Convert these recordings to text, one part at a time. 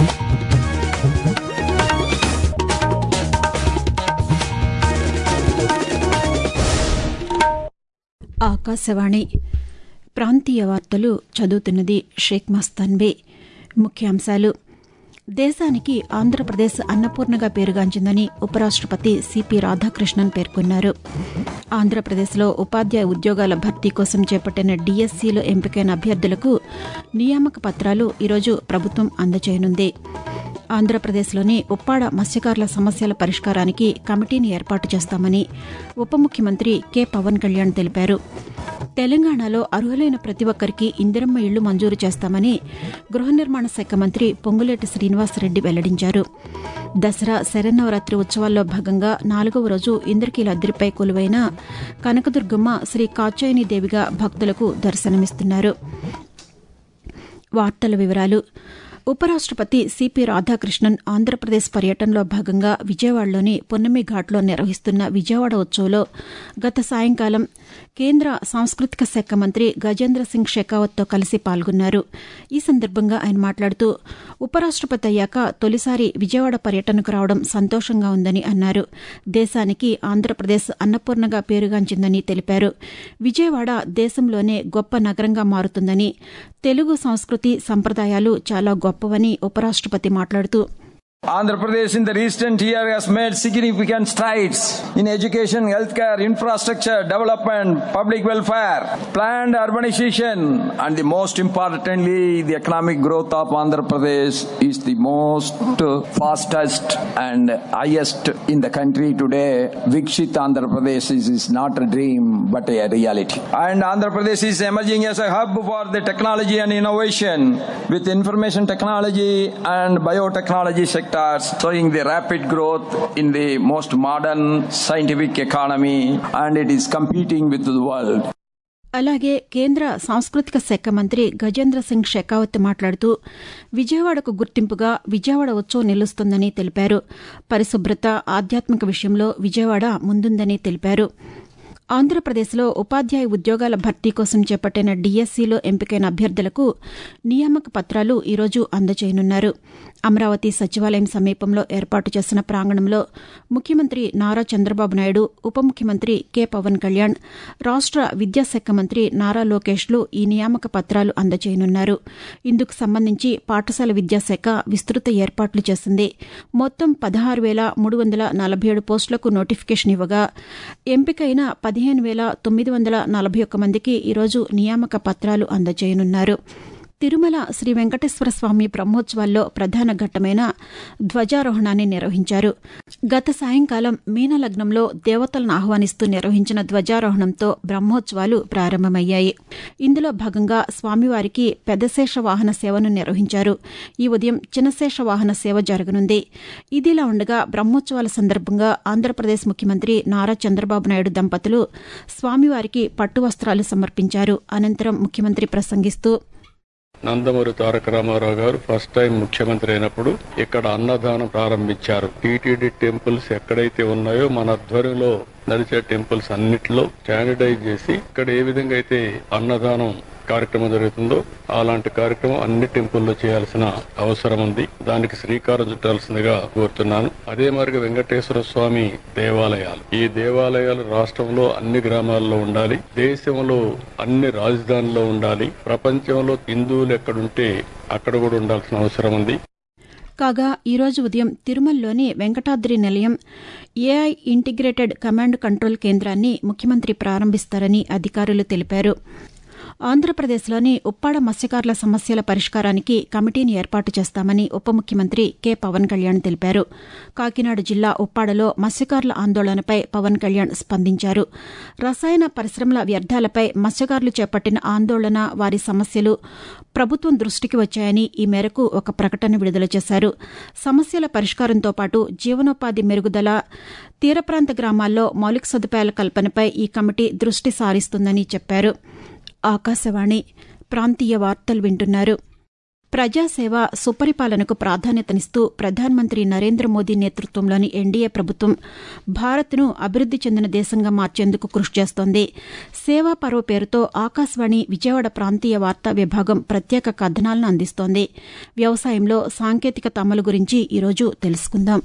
ఆకాశవాణి ప్రాంతీయ వార్తలు చదువుతున్నది షేక్ మస్తాన్బే ముఖ్యాంశాలు దేశానికి ఆంధ్రప్రదేశ్ అన్నపూర్ణగా పేరుగాంచిందని ఉపరాష్టపతి సిపి రాధాకృష్ణన్ పేర్కొన్నారు ఆంధ్రప్రదేశ్లో ఉపాధ్యాయ ఉద్యోగాల భర్తీ కోసం చేపట్టిన డీఎస్సీలో ఎంపికైన అభ్యర్థులకు నియామక పత్రాలు ఈరోజు ప్రభుత్వం అందజేయనుంది ఆంధ్రప్రదేశ్లోని ఉప్పాడ మత్స్యకారుల సమస్యల పరిష్కారానికి కమిటీని ఏర్పాటు చేస్తామని ఉప ముఖ్యమంత్రి కె పవన్ కళ్యాణ్ తెలిపారు తెలంగాణలో అర్హులైన ప్రతి ఒక్కరికి ఇందిరమ్మ ఇళ్లు మంజూరు చేస్తామని గృహ నిర్మాణ శాఖ మంత్రి పొంగులేటి శ్రీనివాసరెడ్డి వెల్లడించారు దసరా శరన్నవరాత్రి ఉత్సవాల్లో భాగంగా నాలుగవ రోజు ఇంద్రకీలాద్రిపై కొలువైన కనకదుర్గమ్మ శ్రీ కాచాయని దేవిగా భక్తులకు దర్శనమిస్తున్నారు వార్తల వివరాలు ఉపరాష్టపతి సిపి రాధాకృష్ణన్ ఆంధ్రప్రదేశ్ పర్యటనలో భాగంగా విజయవాడలోని పొన్నమి ఘాట్లో నిర్వహిస్తున్న విజయవాడ ఉత్సవ్లో గత సాయంకాలం కేంద్ర సాంస్కృతిక శాఖ మంత్రి గజేంద్ర సింగ్ షెకావత్తో కలిసి పాల్గొన్నారు ఈ సందర్భంగా ఆయన మాట్లాడుతూ ఉపరాష్టపతి అయ్యాక తొలిసారి విజయవాడ పర్యటనకు రావడం సంతోషంగా ఉందని అన్నారు దేశానికి ఆంధ్రప్రదేశ్ అన్నపూర్ణగా పేరుగాంచిందని తెలిపారు విజయవాడ దేశంలోనే గొప్ప నగరంగా మారుతుందని తెలుగు సంస్కృతి సంప్రదాయాలు చాలా గొప్పవని ఉపరాష్టపతి మాట్లాడుతూ Andhra Pradesh in the recent year has made significant strides in education, healthcare, infrastructure, development, public welfare, planned urbanization, and the most importantly, the economic growth of Andhra Pradesh is the most fastest and highest in the country today. Vikshit Andhra Pradesh is, is not a dream but a reality. And Andhra Pradesh is emerging as a hub for the technology and innovation with information technology and biotechnology sector sectors showing the rapid growth in the most modern scientific economy and it is competing with the world. అలాగే కేంద్ర సాంస్కృతిక శాఖ మంత్రి గజేంద్ర సింగ్ షెకావత్ మాట్లాడుతూ విజయవాడకు గుర్తింపుగా విజయవాడ ఉత్సవం నిలుస్తుందని తెలిపారు పరిశుభ్రత ఆధ్యాత్మిక విషయంలో విజయవాడ ముందుందని తెలిపారు ఆంధ్రప్రదేశ్లో ఉపాధ్యాయ ఉద్యోగాల భర్తీ కోసం చేపట్టిన డీఎస్సీలో ఎంపికైన అభ్యర్థులకు నియామక పత్రాలు ఈరోజు అందజేయనున్నారు అమరావతి సచివాలయం సమీపంలో ఏర్పాటు చేసిన ప్రాంగణంలో ముఖ్యమంత్రి నారా చంద్రబాబు నాయుడు ఉప ముఖ్యమంత్రి కె పవన్ కళ్యాణ్ రాష్ట విద్యాశాఖ మంత్రి నారా లోకేష్లు ఈ నియామక పత్రాలు అందజేయనున్నారు ఇందుకు సంబంధించి పాఠశాల విద్యాశాఖ విస్తృత ఏర్పాట్లు చేసింది మొత్తం పదహారు వేల మూడు వందల నలభై ఏడు పోస్టులకు నోటిఫికేషన్ ఇవ్వగా ఎంపికైన పదిహేను వేల తొమ్మిది వందల నలభై ఒక్క మందికి ఈరోజు నియామక పత్రాలు అందజేయనున్నారు తిరుమల శ్రీ వెంకటేశ్వర స్వామి బ్రహ్మోత్సవాల్లో ప్రధాన ఘట్టమైన ధ్వజారోహణాన్ని నిర్వహించారు గత సాయంకాలం మీనలగ్నంలో దేవతలను ఆహ్వానిస్తూ నిర్వహించిన ధ్వజారోహణంతో బ్రహ్మోత్సవాలు ప్రారంభమయ్యాయి ఇందులో భాగంగా స్వామివారికి పెద్దశేష వాహన సేవను నిర్వహించారు ఈ ఉదయం చిన్నశేష వాహన సేవ జరగనుంది ఇదిలా ఉండగా బ్రహ్మోత్సవాల సందర్భంగా ఆంధ్రప్రదేశ్ ముఖ్యమంత్రి నారా చంద్రబాబు నాయుడు దంపతులు స్వామివారికి పట్టు వస్త్రాలు సమర్పించారు అనంతరం ముఖ్యమంత్రి ప్రసంగిస్తూ నందమూరి తారక రామారావు గారు ఫస్ట్ టైం ముఖ్యమంత్రి అయినప్పుడు ఇక్కడ అన్నదానం ప్రారంభించారు టీటీడీ టెంపుల్స్ ఎక్కడైతే ఉన్నాయో మన ఆధ్వర్యంలో నడిచే టెంపుల్స్ అన్నిటిలో స్టాండర్డైజ్ చేసి ఇక్కడ ఏ విధంగా అయితే అన్నదానం కార్యక్రమం జరుగుతుందో అలాంటి కార్యక్రమం అన్ని టెంపుల్లో చేయాల్సిన అవసరం ఉంది దానికి శ్రీకారం చుట్టాల్సిందిగా కోరుతున్నాను అదే మరిగా వెంకటేశ్వర స్వామి దేవాలయాలు ఈ దేవాలయాలు రాష్ట్రంలో అన్ని గ్రామాల్లో ఉండాలి దేశంలో అన్ని రాజధానిలో ఉండాలి ప్రపంచంలో హిందువులు ఎక్కడుంటే అక్కడ కూడా ఉండాల్సిన అవసరం ఉంది కాగా ఈరోజు ఉదయం తిరుమలలోని వెంకటాద్రి నిలయం ఏఐ ఇంటిగ్రేటెడ్ కమాండ్ కంట్రోల్ కేంద్రాన్ని ముఖ్యమంత్రి ప్రారంభిస్తారని అధికారులు తెలిపారు ఆంధ్రప్రదేశ్లోని ఉప్పాడ మత్స్యకారుల సమస్యల పరిష్కారానికి కమిటీని ఏర్పాటు చేస్తామని ఉప ముఖ్యమంత్రి కె పవన్ కళ్యాణ్ తెలిపారు కాకినాడ జిల్లా ఉప్పాడలో మత్స్యకారుల ఆందోళనపై పవన్ కళ్యాణ్ స్పందించారు రసాయన పరిశ్రమల వ్యర్థాలపై మత్స్యకారులు చేపట్టిన ఆందోళన వారి సమస్యలు ప్రభుత్వం దృష్టికి వచ్చాయని ఈ మేరకు ఒక ప్రకటన విడుదల చేశారు సమస్యల పరిష్కారంతో పాటు జీవనోపాధి మెరుగుదల తీర ప్రాంత గ్రామాల్లో మౌలిక సదుపాయాల కల్పనపై ఈ కమిటీ దృష్టి సారిస్తుందని చెప్పారు ఆకాశవాణి ప్రాంతీయ వార్తలు వింటున్నారు ప్రజాసేవ సుపరిపాలనకు ప్రాధాన్యతనిస్తూ ప్రధానమంత్రి నరేంద్ర మోదీ నేతృత్వంలోని ఎన్డీఏ ప్రభుత్వం భారత్ను అభివృద్ది చెందిన దేశంగా మార్చేందుకు కృషి చేస్తోంది సేవా పర్వ పేరుతో ఆకాశవాణి విజయవాడ ప్రాంతీయ వార్తా విభాగం ప్రత్యేక కథనాలను అందిస్తోంది వ్యవసాయంలో సాంకేతికత అమలు గురించి ఈరోజు తెలుసుకుందాం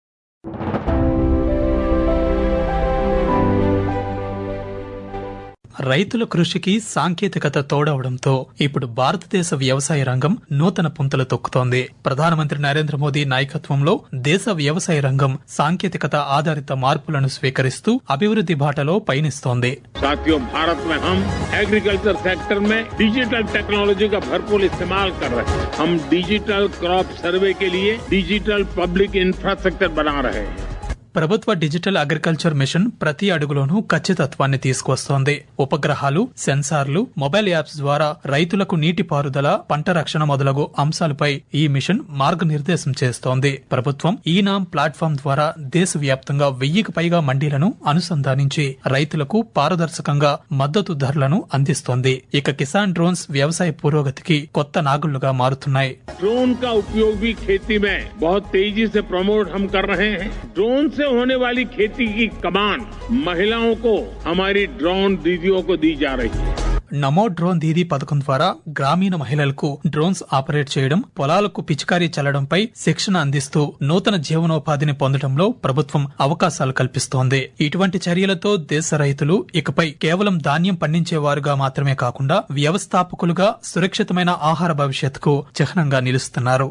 రైతుల కృషికి సాంకేతికత తోడవడంతో ఇప్పుడు భారతదేశ వ్యవసాయ రంగం నూతన పుంతలు తొక్కుతోంది ప్రధానమంత్రి నరేంద్ర మోదీ నాయకత్వంలో దేశ వ్యవసాయ రంగం సాంకేతికత ఆధారిత మార్పులను స్వీకరిస్తూ అభివృద్ది బాటలో పయనిస్తోంది साथियों भारत में हम एग्रीकल्चर सेक्टर में डिजिटल टेक्नोलॉजी का भरपूर इस्तेमाल कर रहे हैं हम डिजिटल क्रॉप सर्वे के लिए डिजिटल पब्लिक इंफ्रास्ट्रक्चर बना रहे हैं ప్రభుత్వ డిజిటల్ అగ్రికల్చర్ మిషన్ ప్రతి అడుగులోనూ ఖచ్చితత్వాన్ని తీసుకొస్తోంది ఉపగ్రహాలు సెన్సార్లు మొబైల్ యాప్స్ ద్వారా రైతులకు నీటిపారుదల పంట రక్షణ మొదలగు అంశాలపై ఈ మిషన్ మార్గనిర్దేశం చేస్తోంది ప్రభుత్వం ఈనాం ప్లాట్ఫామ్ ద్వారా దేశవ్యాప్తంగా వెయ్యికి పైగా మండీలను అనుసంధానించి రైతులకు పారదర్శకంగా మద్దతు ధరలను అందిస్తోంది ఇక కిసాన్ డ్రోన్స్ వ్యవసాయ పురోగతికి కొత్త నాగుళ్లుగా మారుతున్నాయి ड्रोन का उपयोग भी खेती में बहुत तेजी से प्रमोट हम कर रहे हैं ड्रोन से होने वाली खेती की कमान महिलाओं को हमारी ड्रोन दीदियों को दी जा रही है నమో డ్రోన్ దీదీ పథకం ద్వారా గ్రామీణ మహిళలకు డ్రోన్స్ ఆపరేట్ చేయడం పొలాలకు పిచికారీ చల్లడంపై శిక్షణ అందిస్తూ నూతన జీవనోపాధిని పొందడంలో ప్రభుత్వం అవకాశాలు కల్పిస్తోంది ఇటువంటి చర్యలతో దేశ రైతులు ఇకపై కేవలం ధాన్యం పండించేవారుగా మాత్రమే కాకుండా వ్యవస్థాపకులుగా సురక్షితమైన ఆహార భవిష్యత్తుకు చిహ్నంగా నిలుస్తున్నారు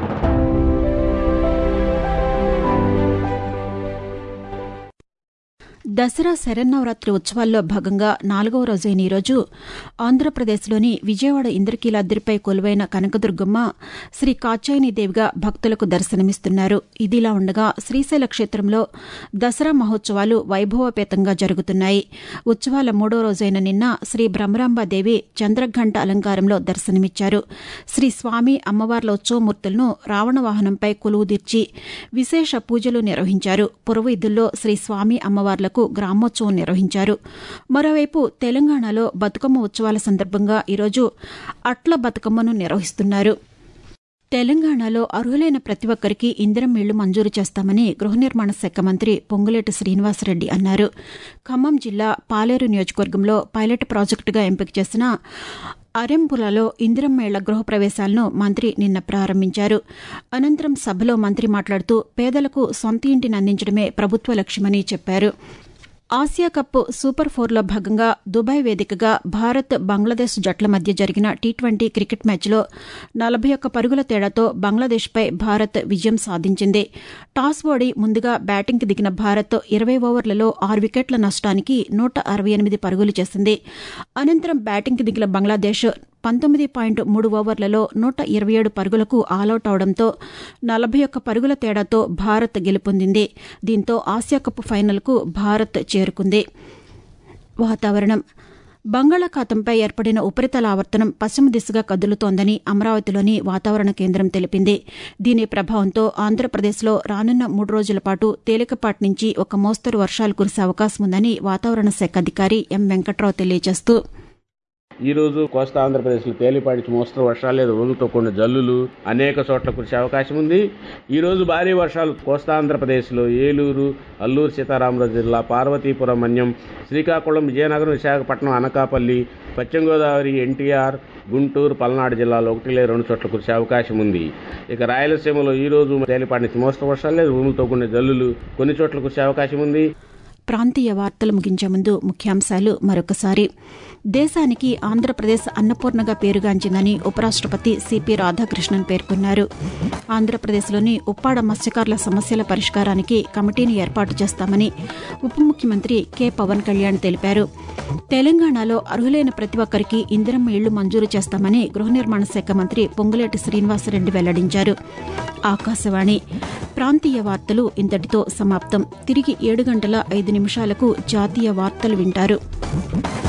దసరా శరన్నవరాత్రి ఉత్సవాల్లో భాగంగా నాలుగవ రోజైన ఈరోజు ఆంధ్రప్రదేశ్లోని విజయవాడ ఇంద్రకీలాద్రిపై కొలువైన కనకదుర్గమ్మ శ్రీ కాచాయనిదేవిగా భక్తులకు దర్శనమిస్తున్నారు ఇదిలా ఉండగా శ్రీశైల క్షేత్రంలో దసరా మహోత్సవాలు వైభవపేతంగా జరుగుతున్నాయి ఉత్సవాల మూడో రోజైన నిన్న శ్రీ బ్రహ్మరాంబాదేవి చంద్రఘంట అలంకారంలో దర్శనమిచ్చారు శ్రీ స్వామి అమ్మవార్ల ఉత్సవమూర్తులను రావణ వాహనంపై కొలువుదీర్చి విశేష పూజలు నిర్వహించారు పురవీధుల్లో శ్రీ స్వామి అమ్మవార్లకు గ్రామోత్సవం నిర్వహించారు మరోవైపు తెలంగాణలో బతుకమ్మ ఉత్సవాల సందర్భంగా ఈరోజు అట్ల బతుకమ్మను నిర్వహిస్తున్నారు తెలంగాణలో అర్హులైన ప్రతి ఒక్కరికి ఇందిరం ఇళ్లు మంజూరు చేస్తామని గృహ నిర్మాణ శాఖ మంత్రి పొంగులేటి శ్రీనివాసరెడ్డి అన్నారు ఖమ్మం జిల్లా పాలేరు నియోజకవర్గంలో పైలట్ ప్రాజెక్టుగా ఎంపిక చేసిన అరెంపులలో ఇందిరమ్మేళ్ల గృహ ప్రవేశాలను మంత్రి నిన్న ప్రారంభించారు అనంతరం సభలో మంత్రి మాట్లాడుతూ పేదలకు సొంత ఇంటిని అందించడమే ప్రభుత్వ లక్ష్యమని చెప్పారు ఆసియా కప్ సూపర్ ఫోర్లో భాగంగా దుబాయ్ వేదికగా భారత్ బంగ్లాదేశ్ జట్ల మధ్య జరిగిన టీ ట్వంటీ క్రికెట్ మ్యాచ్లో నలభై ఒక్క పరుగుల తేడాతో బంగ్లాదేశ్పై భారత్ విజయం సాధించింది టాస్ ఓడి ముందుగా బ్యాటింగ్కి దిగిన భారత్ ఇరవై ఓవర్లలో ఆరు వికెట్ల నష్టానికి నూట అరవై ఎనిమిది పరుగులు చేసింది అనంతరం బ్యాటింగ్కి దిగిన బంగ్లాదేశ్ పంతొమ్మిది పాయింట్ మూడు ఓవర్లలో నూట ఇరవై ఏడు పరుగులకు ఆలౌట్ అవడంతో నలభై ఒక్క పరుగుల తేడాతో భారత్ గెలుపొందింది దీంతో ఆసియా కప్ ఫైనల్కు భారత్ చేరుకుంది వాతావరణం బంగాళాఖాతంపై ఏర్పడిన ఉపరితల ఆవర్తనం పశ్చిమ దిశగా కదులుతోందని అమరావతిలోని వాతావరణ కేంద్రం తెలిపింది దీని ప్రభావంతో ఆంధ్రప్రదేశ్లో రానున్న మూడు రోజుల పాటు తేలికపాటి నుంచి ఒక మోస్తరు వర్షాలు కురిసే అవకాశం ఉందని వాతావరణ శాఖ అధికారి ఎం వెంకట్రావు తెలియజేస్తూ ఈ రోజు కోస్తా ఆంధ్రప్రదేశ్లో తేలిపాటి మోస్తరు వర్షాలు లేదా ఉరుముతో కూడిన జల్లులు అనేక చోట్ల కురిసే అవకాశం ఉంది ఈ రోజు భారీ వర్షాలు కోస్తా ఆంధ్రప్రదేశ్లో ఏలూరు అల్లూరు సీతారామరాజు జిల్లా పార్వతీపురం మన్యం శ్రీకాకుళం విజయనగరం విశాఖపట్నం అనకాపల్లి పశ్చిమ గోదావరి ఎన్టీఆర్ గుంటూరు పల్నాడు జిల్లాలో ఒకటి లేదా రెండు చోట్ల కురిసే అవకాశం ఉంది ఇక రాయలసీమలో ఈ రోజు తేలిపాటి నుంచి మోస్తరు వర్షాలు లేదా ఉరుములతో కూడిన జల్లులు కొన్ని చోట్ల కురిసే అవకాశం ఉంది ప్రాంతీయ వార్తలు ముగించే ముందు ముఖ్యాంశాలు మరొకసారి దేశానికి ఆంధ్రప్రదేశ్ అన్నపూర్ణగా పేరుగాంచిందని ఉపరాష్టపతి సిపి రాధాకృష్ణన్ పేర్కొన్నారు ఆంధ్రప్రదేశ్లోని ఉప్పాడ మత్స్యకారుల సమస్యల పరిష్కారానికి కమిటీని ఏర్పాటు చేస్తామని ఉప ముఖ్యమంత్రి కె పవన్ కళ్యాణ్ తెలిపారు తెలంగాణలో అర్హులైన ప్రతి ఒక్కరికి ఇందిరమ్మ ఇళ్లు మంజూరు చేస్తామని గృహ నిర్మాణ శాఖ మంత్రి పొంగులేటి శ్రీనివాసరెడ్డి వెల్లడించారు ఆకాశవాణి ప్రాంతీయ వార్తలు ఇంతటితో సమాప్తం తిరిగి ఏడు గంటల ఐదు నిమిషాలకు జాతీయ వార్తలు వింటారు